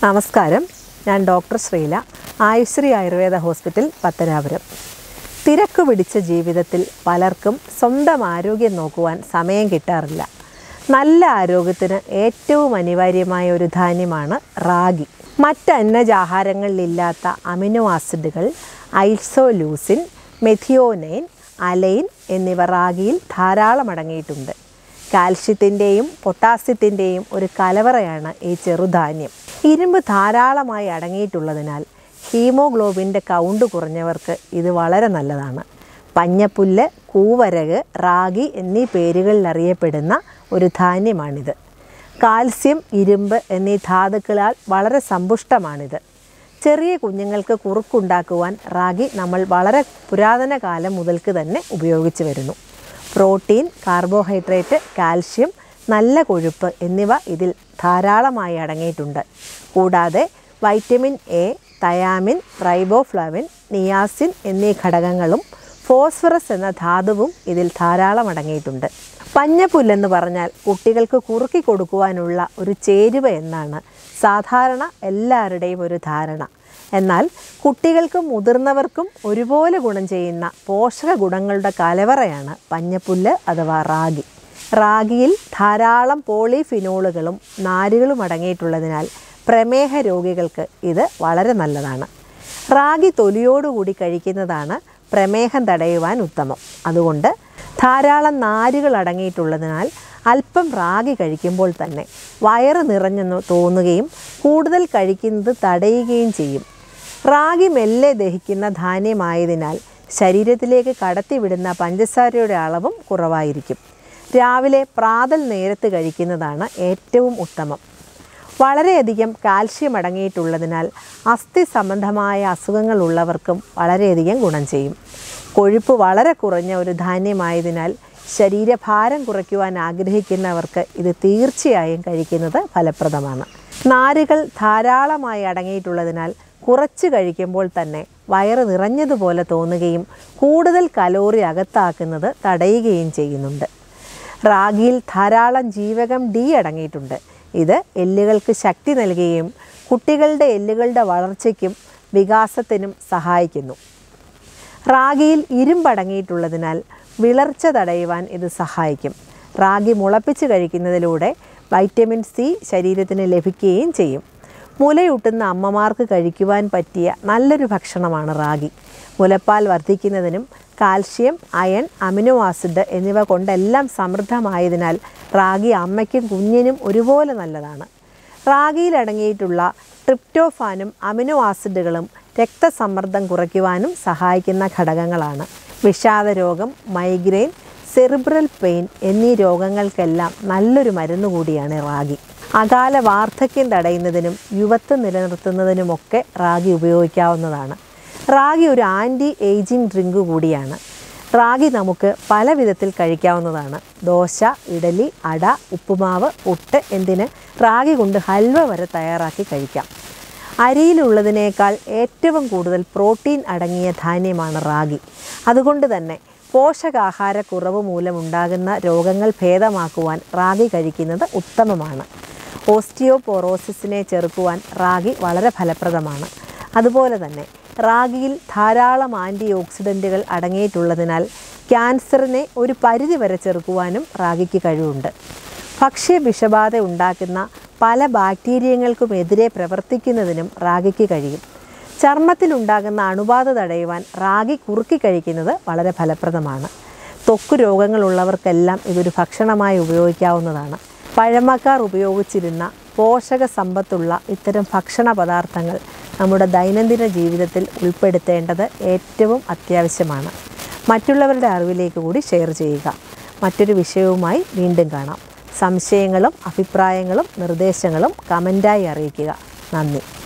നമസ്കാരം ഞാൻ doctor Sreela Ayushree Ayurveda hospital Pathanapuram തിരക്ക് പിടിച്ച ജീവിതത്തിൽ പലർക്കും സ്വന്തം ആരോഗ്യം നോക്കുവാൻ സമയം കിട്ടാറില്ല നല്ല ആരോഗ്യത്തിന് ഏറ്റവും അനിവാര്യമായ ഒരു ധാന്യമാണ് റാഗി മറ്റ് അന്നജാഹാരങ്ങളിലില്ലാത്ത അമിനോ ആസിഡുകൾ ഐസോലൂസിൻ മെഥിയോനൈൻ അലൈൻ എന്നിവ റാഗിയിൽ ധാരാളം അടങ്ങിയിട്ടുണ്ട് കാൽഷ്യത്തിൻ്റെയും പൊട്ടാസ്യത്തിൻ്റെയും ഒരു കലവറയാണ് ഈ ചെറുധാന്യം ഇരുമ്പ് ധാരാളമായി അടങ്ങിയിട്ടുള്ളതിനാൽ ഹീമോഗ്ലോബിൻ്റെ കൗണ്ട് കുറഞ്ഞവർക്ക് ഇത് വളരെ നല്ലതാണ് പഞ്ഞപ്പുല്ല് കൂവരക് റാഗി എന്നീ പേരുകളിൽ അറിയപ്പെടുന്ന ഒരു ധാന്യമാണിത് കാൽസ്യം ഇരുമ്പ് എന്നീ ധാതുക്കളാൽ വളരെ സമ്പുഷ്ടമാണിത് ചെറിയ കുഞ്ഞുങ്ങൾക്ക് കുറുക്കുണ്ടാക്കുവാൻ റാഗി നമ്മൾ വളരെ പുരാതന കാലം മുതൽക്ക് തന്നെ ഉപയോഗിച്ചു വരുന്നു പ്രോട്ടീൻ കാർബോഹൈഡ്രേറ്റ് കാൽഷ്യം നല്ല കൊഴുപ്പ് എന്നിവ ഇതിൽ ധാരാളമായി അടങ്ങിയിട്ടുണ്ട് കൂടാതെ vitamin A thiamine riboflavin niacin എന്നീ ഘടകങ്ങളും ഫോസ്ഫറസ് എന്ന ധാതുവും ഇതിൽ ധാരാളം അടങ്ങിയിട്ടുണ്ട് പഞ്ഞപ്പുല്ലെന്ന് പറഞ്ഞാൽ കുട്ടികൾക്ക് കുറുക്കി കൊടുക്കുവാനുള്ള ഒരു ചേരുവ എന്നാണ് സാധാരണ എല്ലാവരുടെയും ഒരു ധാരണ എന്നാൽ കുട്ടികൾക്കും മുതിർന്നവർക്കും ഒരുപോലെ ഗുണം ചെയ്യുന്ന പോഷക ഗുണങ്ങളുടെ കലവറയാണ് പഞ്ഞപ്പുല്ല് അഥവാ റാഗി റാഗിയിൽ ധാരാളം പോളിഫിനോളുകളും നാരുകളും അടങ്ങിയിട്ടുള്ളതിനാൽ പ്രമേഹ രോഗികൾക്ക് ഇത് വളരെ നല്ലതാണ് റാഗി തൊലിയോടുകൂടി കഴിക്കുന്നതാണ് പ്രമേഹം തടയുവാൻ ഉത്തമം അതുകൊണ്ട് ധാരാളം നാരുകൾ അടങ്ങിയിട്ടുള്ളതിനാൽ അല്പം റാഗി കഴിക്കുമ്പോൾ തന്നെ വയറ് നിറഞ്ഞെന്ന് തോന്നുകയും കൂടുതൽ കഴിക്കുന്നത് തടയുകയും ചെയ്യും റാഗി മെല്ലെ ദഹിക്കുന്ന ധാന്യമായതിനാൽ ശരീരത്തിലേക്ക് കടത്തിവിടുന്ന പഞ്ചസാരയുടെ അളവും കുറവായിരിക്കും രാവിലെ പ്രാതൽ നേരത്ത് കഴിക്കുന്നതാണ് ഏറ്റവും ഉത്തമം വളരെയധികം കാൽഷ്യം അടങ്ങിയിട്ടുള്ളതിനാൽ അസ്ഥി സംബന്ധമായ അസുഖങ്ങൾ ഉള്ളവർക്കും വളരെയധികം ഗുണം ചെയ്യും കൊഴുപ്പ് വളരെ കുറഞ്ഞ ഒരു ധാന്യമായതിനാൽ ശരീരഭാരം കുറയ്ക്കുവാൻ ആഗ്രഹിക്കുന്നവർക്ക് ഇത് തീർച്ചയായും കഴിക്കുന്നത് ഫലപ്രദമാണ് നാരുകൾ ധാരാളമായി അടങ്ങിയിട്ടുള്ളതിനാൽ കുറച്ച് കഴിക്കുമ്പോൾ തന്നെ വയറ് നിറഞ്ഞതുപോലെ തോന്നുകയും കൂടുതൽ കലോറി അകത്താക്കുന്നത് തടയുകയും ചെയ്യുന്നുണ്ട് റാഗിയിൽ ധാരാളം ജീവകം ഡി അടങ്ങിയിട്ടുണ്ട് ഇത് എല്ലുകൾക്ക് ശക്തി നൽകുകയും കുട്ടികളുടെ എല്ലുകളുടെ വളർച്ചയ്ക്കും വികാസത്തിനും സഹായിക്കുന്നു റാഗിയിൽ ഇരുമ്പടങ്ങിയിട്ടുള്ളതിനാൽ വിളർച്ച തടയുവാൻ ഇത് സഹായിക്കും റാഗി മുളപ്പിച്ച് കഴിക്കുന്നതിലൂടെ വൈറ്റമിൻ സി ശരീരത്തിന് ലഭിക്കുകയും ചെയ്യും മുലയൂട്ടുന്ന അമ്മമാർക്ക് കഴിക്കുവാൻ പറ്റിയ നല്ലൊരു ഭക്ഷണമാണ് റാഗി മുലപ്പാൽ വർദ്ധിക്കുന്നതിനും കാൽഷ്യം അയൺ അമിനോ ആസിഡ് എന്നിവ കൊണ്ടെല്ലാം സമൃദ്ധമായതിനാൽ റാഗി അമ്മയ്ക്കും കുഞ്ഞിനും ഒരുപോലെ നല്ലതാണ് റാഗിയിൽ അടങ്ങിയിട്ടുള്ള ട്രിപ്റ്റോഫാനും അമിനോ ആസിഡുകളും രക്തസമ്മർദ്ദം കുറയ്ക്കുവാനും സഹായിക്കുന്ന ഘടകങ്ങളാണ് വിഷാദ രോഗം മൈഗ്രെയിൻ സെറിബ്രൽ പെയിൻ എന്നീ രോഗങ്ങൾക്കെല്ലാം നല്ലൊരു മരുന്ന് കൂടിയാണ് റാഗി അകാല വാർദ്ധക്യം തടയുന്നതിനും യുവത്വം നിലനിർത്തുന്നതിനുമൊക്കെ റാഗി ഉപയോഗിക്കാവുന്നതാണ് റാഗി ഒരു ആൻറ്റി ഏജിങ് ഡ്രിങ്ക് കൂടിയാണ് റാഗി നമുക്ക് പല വിധത്തിൽ കഴിക്കാവുന്നതാണ് ദോശ ഇഡലി അട ഉപ്പുമാവ് പുട്ട് എന്തിന് റാഗി കൊണ്ട് ഹൽവ വരെ തയ്യാറാക്കി കഴിക്കാം അരിയിലുള്ളതിനേക്കാൾ ഏറ്റവും കൂടുതൽ പ്രോട്ടീൻ അടങ്ങിയ ധാന്യമാണ് റാഗി അതുകൊണ്ട് തന്നെ പോഷകാഹാരക്കുറവ് മൂലമുണ്ടാകുന്ന രോഗങ്ങൾ ഭേദമാക്കുവാൻ റാഗി കഴിക്കുന്നത് ഉത്തമമാണ് ഓസ്റ്റിയോപോറോസിസിനെ ചെറുക്കുവാൻ റാഗി വളരെ ഫലപ്രദമാണ് അതുപോലെ തന്നെ റാഗിയിൽ ധാരാളം ആൻറ്റി ഓക്സിഡൻറ്റുകൾ അടങ്ങിയിട്ടുള്ളതിനാൽ ക്യാൻസറിനെ ഒരു പരിധി വരെ ചെറുക്കുവാനും റാഗിക്ക് കഴിവുണ്ട് ഭക്ഷ്യ വിഷബാധ ഉണ്ടാക്കുന്ന പല ബാക്ടീരിയങ്ങൾക്കുമെതിരെ പ്രവർത്തിക്കുന്നതിനും റാഗിക്ക് കഴിയും ചർമ്മത്തിലുണ്ടാകുന്ന അണുബാധ തടയുവാൻ റാഗി കുറുക്കി കഴിക്കുന്നത് വളരെ ഫലപ്രദമാണ് ത്വക്ക് രോഗങ്ങളുള്ളവർക്കെല്ലാം ഇതൊരു ഭക്ഷണമായി ഉപയോഗിക്കാവുന്നതാണ് പഴമക്കാർ ഉപയോഗിച്ചിരുന്ന പോഷക സമ്പത്തുള്ള ഇത്തരം ഭക്ഷണ പദാർത്ഥങ്ങൾ നമ്മുടെ ദൈനംദിന ജീവിതത്തിൽ ഉൾപ്പെടുത്തേണ്ടത് ഏറ്റവും അത്യാവശ്യമാണ് മറ്റുള്ളവരുടെ അറിവിലേക്ക് കൂടി ഷെയർ ചെയ്യുക മറ്റൊരു വിഷയവുമായി വീണ്ടും കാണാം സംശയങ്ങളും അഭിപ്രായങ്ങളും നിർദ്ദേശങ്ങളും കമൻറ്റായി അറിയിക്കുക നന്ദി